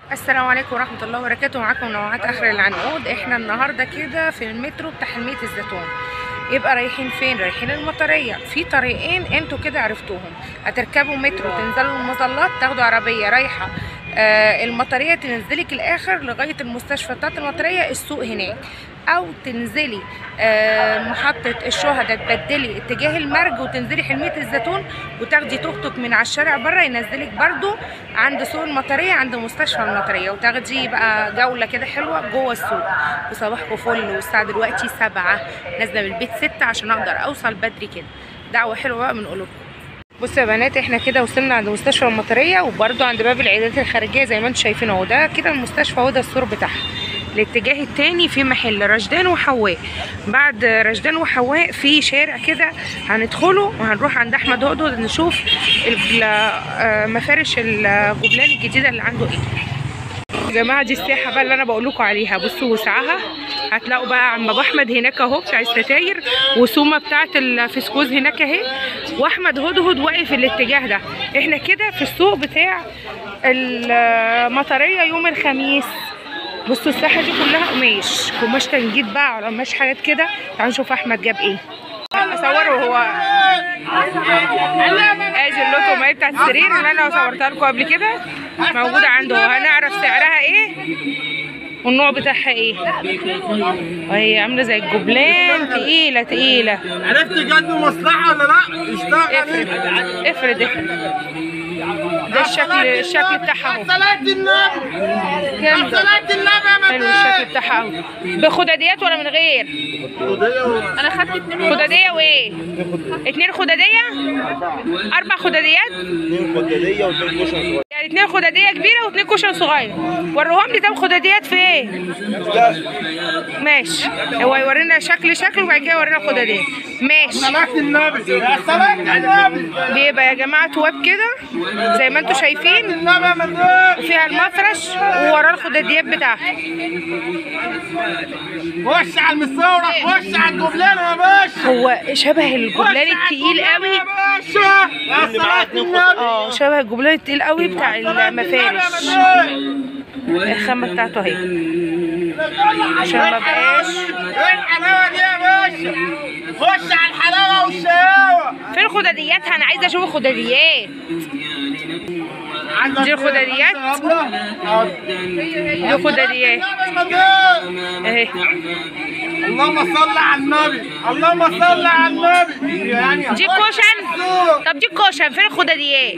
السلام عليكم ورحمة الله وبركاته معاكم نوعات آخر العنقود احنا النهاردة كده في المترو بتاع حلمية الزيتون يبقى رايحين فين رايحين المطرية في طريقين انتوا كده عرفتوهم هتركبوا مترو تنزلوا المظلات تاخدوا عربية رايحة آه المطرية تنزلك الاخر لغاية المستشفى بتاعت المطرية السوق هناك او تنزلي آه محطة الشهداء تبدلي اتجاه المرج وتنزلي حلمية الزيتون وتاخدي توك توك من على الشارع بره ينزلك برضو عند سوق المطرية عند مستشفى المطرية وتاخدي بقى جولة كده حلوة جوه السوق وصباحكم فل والساعة دلوقتي سبعة نازلة من البيت ستة عشان اقدر اوصل بدري كده دعوة حلوة بقى من قلوبكم بصوا يا بنات احنا كده وصلنا عند مستشفى المطرية وبرضو عند باب العيادات الخارجية زي ما انتم شايفين اهو ده كده المستشفى وده السور بتاعها الاتجاه التاني في محل رشدان وحواء بعد رشدان وحواء في شارع كده هندخله وهنروح عند احمد هدهد نشوف ال- آه، مفارش الجبلان الجديده اللي عنده ايه يا جماعه دي الساحه بقى اللي انا بقول لكم عليها بصوا وسعها هتلاقوا بقى عم ابو احمد هناك اهو بتاع الستاير وسومه بتاعه الفسكوز هناك اهي واحمد هدهد واقف الاتجاه ده احنا كده في السوق بتاع المطريه يوم الخميس بصوا الساحه دي كلها قماش قماش تنجيد بقى على قماش حاجات كده تعالوا نشوف احمد جاب ايه اصوره وهو ادي اللوتو ماي بتاعت السرير اللي انا صورتها لكم قبل كده موجوده عنده هنعرف سعرها ايه والنوع بتاعها ايه وهي عامله زي الجبلان تقيله تقيله عرفت جد مصلحة ولا لا؟ اشتغل افرد افرد افرد ده الشكل الشكل بتاعها اهو صلاة النبي كام ده؟ صلاة النبي يا حلو الشكل بتاعها اهو بخداديات ولا من غير انا خدت اتنين خداديه وايه اتنين خداديه اربع خداديات خدادية واتنين كشري صغير يعني اتنين خداديه كبيره واتنين كشري صغير وروهم لي طب خداديات في ايه ماشي هو يورينا شكل شكل وبعد كده يورينا خداديه ماشي صلاة النبي يا صلاة النبي بيبقى يا جماعه تواب كده زي ما انتم شايفين النبي يا مدام وفيها المفرش ووراه الخداديات بتاعته خش على المستورد خش على الجبلان يا باشا هو شبه الجبلان التقيل قوي يا باشا يا صلاة النبي اه شبه الجبلان التقيل قوي بتاع المفارش الخامه بتاعته اهي عشان ما بقاش ايه الحلاوة دي يا باشا خش على الحلاوة والشقاوة فين خدادياتها انا عايزه اشوف الخداديات دي الخداديات دي خداديات اهي اللهم صل على النبي اللهم صل على النبي يعني دي كوشن طب دي كوشن فين الخداديات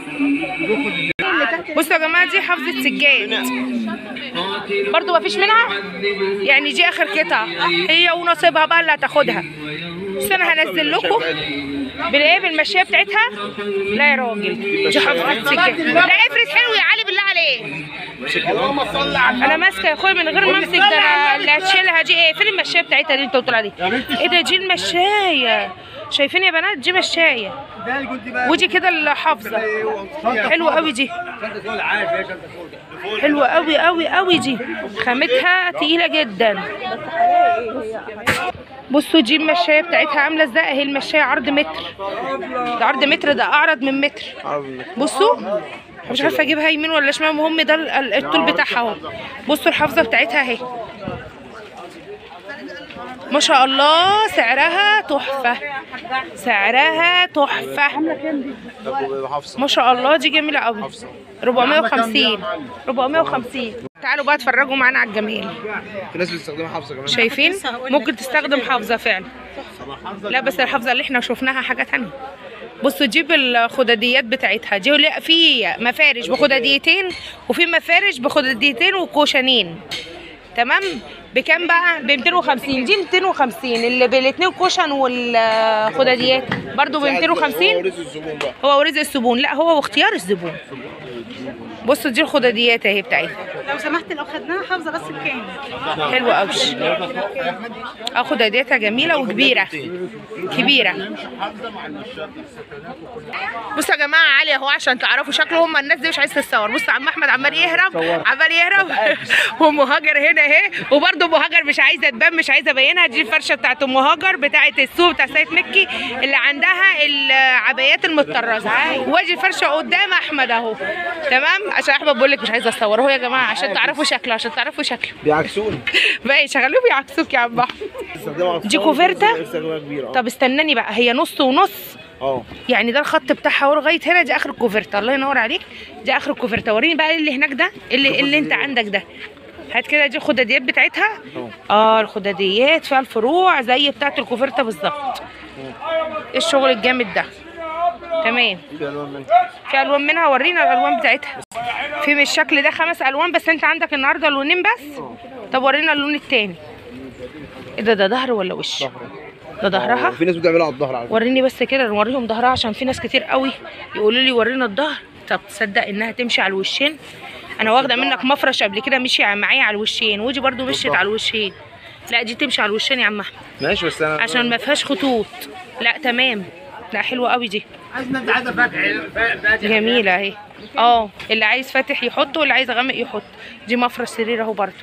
بصوا يا جماعه دي حافظه سجاد برضو مفيش منها يعني دي اخر قطعه هي ونصيبها بقى اللي هتاخدها بس انا هنزل لكم بالايه بالمشيه بتاعتها لا يا راجل دي حافظه سجاد لا افرض حلو يا علي بالله عليك اللهم صل على النبي انا ماسكه يا اخويا من غير ما امسك ده انا اللي هتشيلها دي ايه فين المشايه بتاعتها دي انت قلت لها دي ايه ده دي المشايه شايفين يا بنات دي مشايه ودي كده الحافظه حلوه قوي دي حلوه قوي قوي قوي دي خامتها تقيله جدا بصوا دي المشايه بتاعتها عامله ازاي اهي المشايه عرض متر ده عرض متر ده اعرض من متر بصوا مش عارفه اجيبها يمين ولا شمال المهم ده ال- ال- الطول بتاعها اهو بصوا الحافظه بتاعتها اهي ما شاء الله سعرها تحفه سعرها تحفه ما شاء الله دي جميله قوي 450 450 تعالوا بقى اتفرجوا معانا على الجمال في ناس بتستخدمها حافظة كمان شايفين ممكن تستخدم حافظه فعلا لا بس الحافظه اللي احنا شفناها حاجه تانية بصوا جيب الخداديات بتاعتها دي لا في مفارش بخداديتين وفي مفارش بخداديتين وكوشنين تمام بكام بقى ب 250 دي 250 اللي بالاثنين كوشن والخداديات برضو ب 250 رزق الزبون بقى هو ورزق الزبون لا هو واختيار الزبون بصوا دي الخداديات اهي بتاعتها لو سمحت لو خدناها حافظه بس بكام حلوه قوي اخد هديتها جميله وكبيره كبيره بصوا يا جماعه علي اهو عشان تعرفوا شكله هم الناس دي مش عايز تتصور بصوا عم احمد عمال يهرب عمال يهرب وام هاجر هنا اهي وبرده ام هاجر مش عايزه تبان مش عايزه ابينها دي الفرشه بتاعت ام هاجر بتاعت السوق بتاع سيد مكي اللي عندها العبايات المطرزه وادي الفرشه قدام احمد اهو تمام عشان احمد بقول لك مش عايزه اصور اهو يا جماعه عشان تعرفوا شكله عشان تعرفوا شكله بيعكسوني بقى شغلوه بيعكسوك يا عم احمد دي كوفرتة؟ كبيره طب استناني بقى هي نص ونص اه يعني ده الخط بتاعها اهو لغايه هنا دي اخر الكوفرتة الله ينور عليك دي اخر الكوفرتة وريني بقى اللي هناك ده اللي اللي انت عندك ده هات كده دي الخداديات بتاعتها اه الخداديات فيها الفروع زي بتاعه الكوفرتة بالظبط ايه الشغل الجامد ده تمام في الوان منها في الوان منها ورينا الالوان بتاعتها في من الشكل ده خمس الوان بس انت عندك النهارده لونين بس طب ورينا اللون التاني ايه ده ده ظهر ولا وش ده ظهرها في ناس بتعملها على الظهر على فكره وريني بس كده نوريهم ظهرها عشان في ناس كتير قوي يقولوا لي ورينا الظهر طب تصدق انها تمشي على الوشين انا واخده منك مفرش قبل كده مشي معايا على الوشين ودي برضو مشيت على الوشين لا دي تمشي على الوشين يا عم احمد ماشي بس انا عشان ما فيهاش خطوط لا تمام لا حلوه قوي دي عايزنا انت عايزه فاتح جميله اهي اه اللي عايز فاتح يحط واللي عايز غامق يحط دي مفرش سرير اهو برضو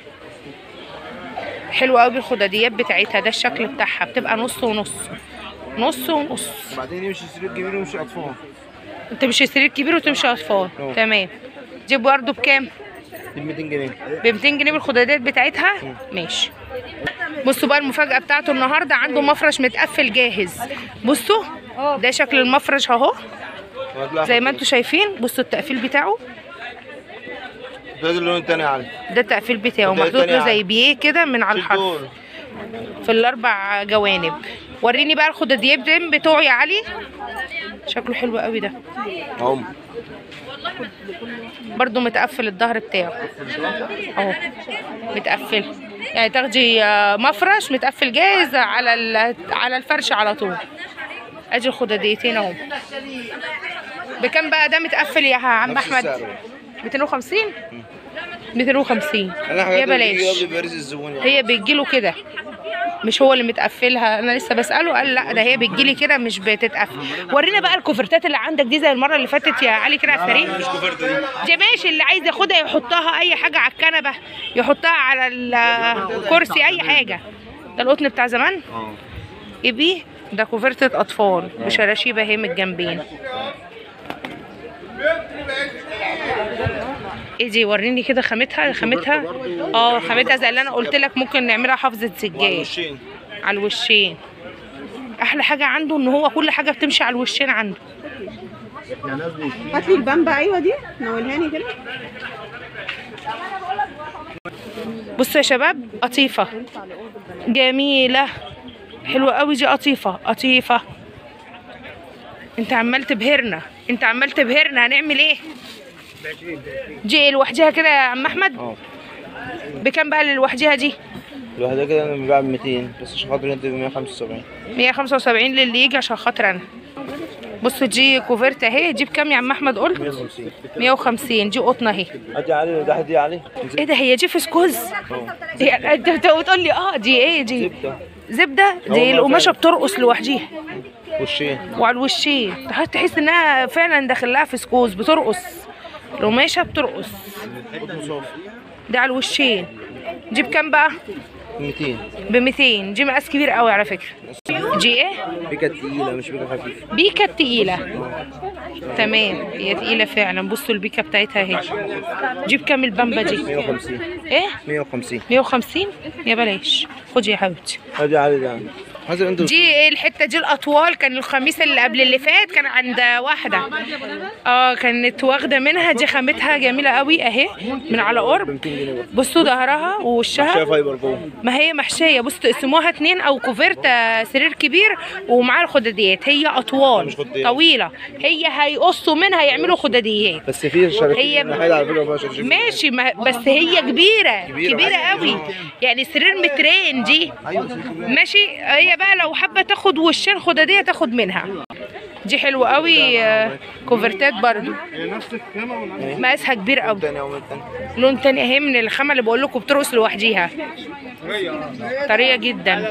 حلوه قوي الخداديات بتاعتها ده الشكل بتاعها بتبقى نص ونص نص ونص وبعدين يمشي سرير كبير ويمشي اطفال انت مش سرير كبير وتمشي اطفال اه. تمام دي برضو بكام ب 200 جنيه ب 200 جنيه بالخداديات بتاعتها ماشي بصوا بقى المفاجاه بتاعته النهارده عنده مفرش متقفل جاهز بصوا ده شكل المفرش اهو زي ما انتم شايفين بصوا التقفيل بتاعه ده اللون التاني يا علي ده التقفيل بتاعه ده محطوط له التاني زي بيه كده من على شيل الحرف دول. في الاربع جوانب وريني بقى الخداديات بتوعه يا علي شكله حلو قوي ده اهم برضو متقفل الظهر بتاعه اهو متقفل يعني تاخدي آه، مفرش متقفل جاهز على ال- على الفرش على طول ادي الخداديتين اهو بكام بقى ده متقفل يا عم نفس احمد السعر. 250 250 انا يا حاجات بلاش قبل باريس الزبون يعني هي بتجيله كده مش هو اللي متقفلها انا لسه بساله قال لا ده هي بتجيلي كده مش بتتقفل ورينا بقى الكوفرتات اللي عندك دي زي المره اللي فاتت يا علي كده على السريع مش كوفرته دي دي ماشي اللي عايز ياخدها يحطها اي حاجه على الكنبه يحطها على الكرسي اي حاجه ده القطن بتاع زمان اه ايه ده كوفرتة اطفال بشراشيب اهي من الجنبين ايه دي وريني كده خامتها خامتها اه خامتها زي اللي انا قلت لك ممكن نعملها حافظه سجاد وشين على الوشين احلى حاجه عنده ان هو كل حاجه بتمشي على الوشين عنده هات لي البامبا ايوه دي نولهاني كده بصوا يا شباب قطيفة جميلة حلوة قوي دي قطيفة قطيفة انت عمال تبهرنا انت عمال تبهرنا هنعمل ايه دي ايه لوحدها كده يا عم احمد اه بكام بقى اللي لوحدها دي الواحدة كده انا ببيع ب 200 بس عشان خاطر انت ب 175 175 للي يجي عشان خاطر انا بصوا دي كوفرت اهي دي بكام يا عم احمد قلت 150 150 دي قطنه اهي ادي علي ده دي علي ايه ده هي دي فسكوز يعني انت بتقول لي اه دي ايه دي زبدة زبده هو دي ما القماشه فعلا. بترقص لوحديها وشين وعلى الوشين تحس تحس انها فعلا داخل لها فسكوز بترقص القماشه بترقص قطن صافي دي على الوشين دي بكام بقى 200 ب 200 دي مقاس كبير قوي على فكره دي ايه بيكا تقيلة مش بيكا خفيفة بيكا التقيله تمام هي تقيله فعلا بصوا البيكا بتاعتها اهي دي بكام البامبا دي 150 ايه 150 150 يا بلاش خدي يا حبيبتي ادي علي ده حسب انت دي ايه الحته دي الاطوال كان الخميس اللي قبل اللي فات كان عند واحده اه كانت واخده منها دي خامتها جميله قوي اهي من على ب قرب 200 جنيه برضه بصوا ظهرها ووشها محشية فايبر جوه ما هي محشيه بصوا تقسموها اتنين او كوفرت سرير كبير ومعاها الخداديات هي اطوال مش خداديات. طويله هي هيقصوا منها يعملوا خداديات بس في شركات هي- ناحية على فكرة ما فيهاش ماشي ما بس هي كبيره كبيرة. كبيره قوي يعني سرير مترين دي ايوه سلك كبير. ماشي هي بقى لو حابه تاخد وشين خداديه تاخد منها دي حلوه قوي آه، كوفرتات برضو هي نفس الخامه ولا مقاسها كبير قوي تاني او تاني لون تاني اهي من الخامه اللي بقول لكم بترقص لوحديها طريه جدا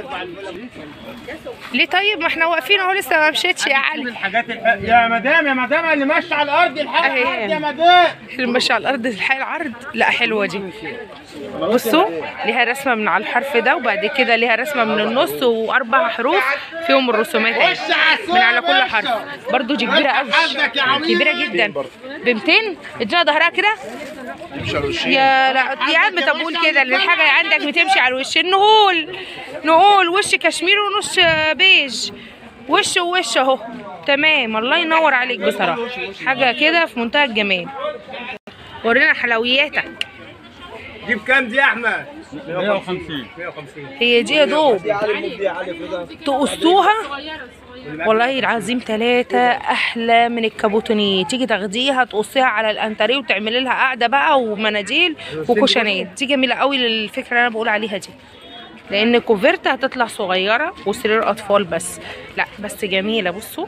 ليه طيب ما احنا واقفين اهو لسه ما مشيتش يا علي الحاجات الح... يا مدام يا مدام اللي ماشيه على الارض الحاجه أهي. الأرض يا مدام اللي ماشيه على الارض الحال العرض لا حلوه دي بصوا ليها رسمه من على الحرف ده وبعد كده ليها رسمه من النص واربع حروف فيهم الرسومات اهي خش على السوق من على يا كل باشا. حرف برضو دي كبيره قوي حظك يا عميل. كبيره جدا ب 200 ادينا ظهرها كده مش على وشين يا لا يا عم طب قول كده ان الحاجه عندك بتمشي على الوشين نقول نقول وش كشمير ونص بيج وش ووش اهو تمام الله ينور عليك بصراحه حاجه كده في منتهى الجمال ورينا حلوياتك دي بكام دي يا احمد 150 150 هي دي يا دوب دي علي مود دي علي فدا تقصوها والله العظيم ثلاثة أحلى من الكابوتونيه تيجي تاخديها تقصيها على الأنتريه وتعملي لها قاعدة بقى ومناديل وكوشنات دي جميلة قوي للفكرة اللي أنا بقول عليها دي لأن كوفرتا هتطلع صغيرة وسرير أطفال بس لا بس جميلة بصوا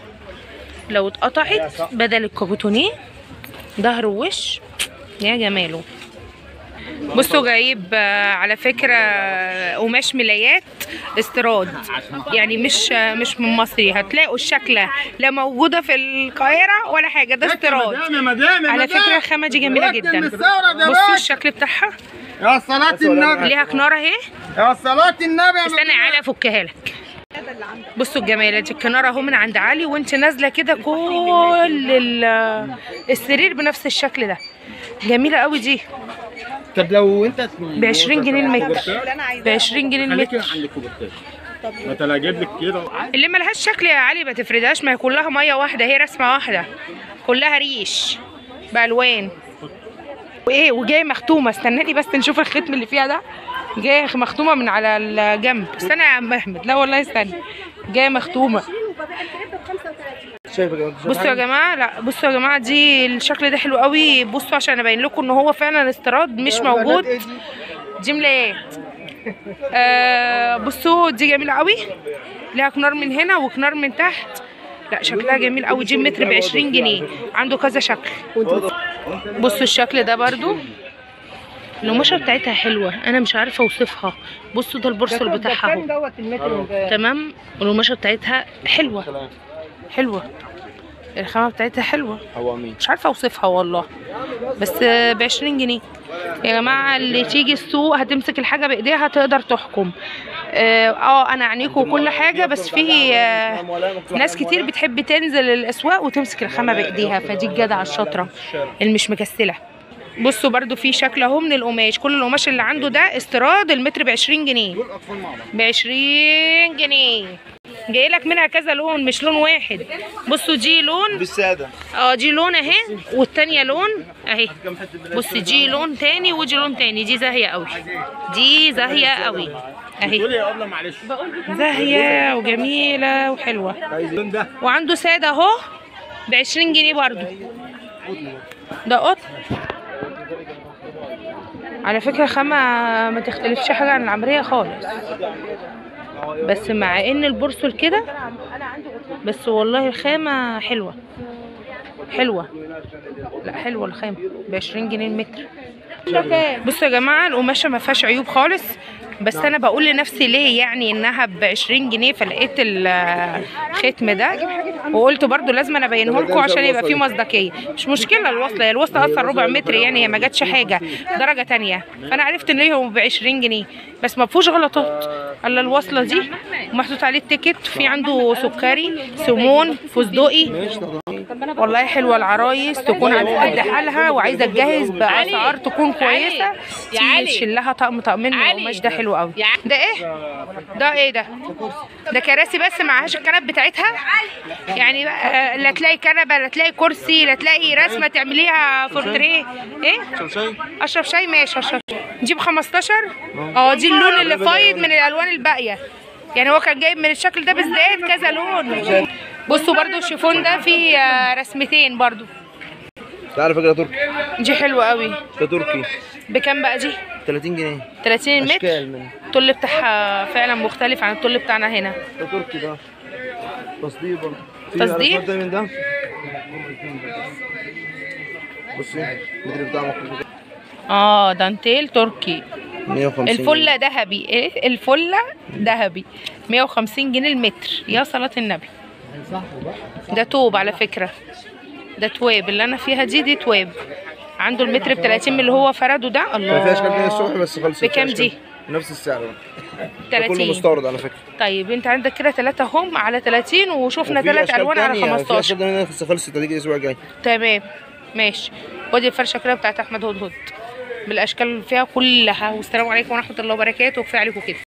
لو اتقطعت بدل الكابوتونيه ظهر ووش يا جماله بصوا جايب آه، على فكرة آه، قماش ملايات استيراد يعني مش آه، مش من مصري هتلاقوا الشكلة لا موجودة في القاهرة ولا حاجة ده استيراد مدام يا مدام يا على مدام. فكرة الخامة دي جميلة وقت جدا من الثورة ده بصوا باشا. الشكل بتاعها يا صلاة النبي ليها كنارة اهي يا صلاة النبي يا استنى يا علي افكها لك بصوا الجمالة دي الكنارة اهو من عند علي وانت نازلة كده كل ال- السرير بنفس الشكل ده جميلة قوي دي طب لو انت ب 20 جنيه المتر ب 20 جنيه المتر عندك كوبرتات ما انا اجيب لك كده اللي ملهاش شكل يا علي ما تفردهاش ما هي كلها ميه واحده هي رسمه واحده كلها ريش بالوان وايه وجايه مختومه استناني بس نشوف الختم اللي فيها ده جايه مختومه من على الجنب استنى يا عم احمد لا والله استنى جايه مختومه شايفه كده بصوا يا جماعه لا بصوا يا جماعه دي الشكل ده حلو قوي بصوا عشان ابين لكم ان هو فعلا استيراد مش موجود دي ملايات آه بصوا دي جميله قوي ليها كنار من هنا وكنار من تحت لا شكلها جميل قوي دي متر ب 20 جنيه عنده كذا شكل بصوا الشكل ده برضو القماشه بتاعتها حلوه انا مش عارفه اوصفها بصوا ده البرصل بتاعها اهو تمام والقماشه بتاعتها حلوه حلوه الخامه بتاعتها حلوه عوامين مش عارفه اوصفها والله بس ب 20 جنيه يا جماعه اللي تيجي السوق هتمسك الحاجه بايديها تقدر تحكم اه آه، انا عنيكم وكل حاجه بس في آه، ناس كتير بتحب تنزل الاسواق وتمسك الخامه بايديها فدي الجدعه الشاطره اللي مش مكسله بصوا برضو في شكل اهو من القماش كل القماش اللي عنده ده استيراد المتر ب 20 جنيه ب 20 جنيه جاي لك منها كذا لون مش لون واحد بصوا دي لون بالساده اه دي لون اهي والتانية لون اهي بص دي لون تاني ودي لون تاني دي زاهية قوي دي زاهية قوي اهي قولي يا ابله معلش زاهية وجميلة وحلوة اللون ده وعنده سادة اهو ب 20 جنيه برضو ده قطن على فكرة خامة ما تختلفش حاجة عن العمرية خالص بس مع ان البرسل كده بس والله الخامة حلوة حلوة لا حلوة الخامة ب 20 جنيه المتر بصوا يا جماعة القماشة ما فيهاش عيوب خالص بس انا بقول لنفسي ليه يعني انها ب 20 جنيه فلقيت الختم ده وقلت برضو لازم انا ابينه لكم عشان يبقى فيه مصداقيه مش مشكله الوصله هي الوصله اصلا ربع متر يعني هي ما جاتش حاجه درجه تانية فانا عرفت ان هي ب 20 جنيه بس ما فيهوش غلطات الا الوصله دي محطوط عليه التيكت في عنده سكري سمون فستقي والله حلوه العرايس تكون على قد حالها وعايزه تجهز باسعار تكون كويسه تيجي تشيل لها طقم طقمين من القماش ده حلو قوي ده ايه ده ايه ده ده كراسي بس معهاش الكنب بتاعتها يعني بقى لا تلاقي كنبه لا تلاقي كرسي لا تلاقي رسمه تعمليها فورتريه ايه شاي اشرب شاي ماشي اشرب دي ب 15 اه دي اللون اللي فايض من الالوان الباقيه يعني هو كان جايب من الشكل ده بالذات كذا لون بصوا برضو الشيفون ده فيه آه، رسمتين برضو تعرف فكره تركي دي حلوه قوي ده تركي بكام بقى دي 30 جنيه 30 متر اشكال من الطل بتاعها فعلا مختلف عن الطل بتاعنا هنا ده تركي ده تصدير برضه في تصدير؟ الأسود ده من ده بصي المتر بتاعه مكتوب كده. اه دانتيل تركي 150 الفله ذهبي ايه الفله ذهبي 150 جنيه المتر يا صلاه النبي ده توب على فكره ده تواب اللي انا فيها دي دي تواب عنده المتر ب 30 من اللي هو فرده ده كان فيها اشكال تانية الصبح الله بس خلصت بكام فيها دي؟ أشكال. نفس السعر ده كله 30 مستورد على فكره طيب انت عندك كده ثلاثة هم على 30 وشوفنا وفي ثلاث أشكال الوان على تانية، في 15 اشكال تانية بس خلصت هتيجي الاسبوع الجاي تمام ماشي ودي الفرشه كده بتاعت احمد هدهد بالاشكال اللي فيها كلها والسلام عليكم ورحمه الله وبركاته وكفايه عليكم كده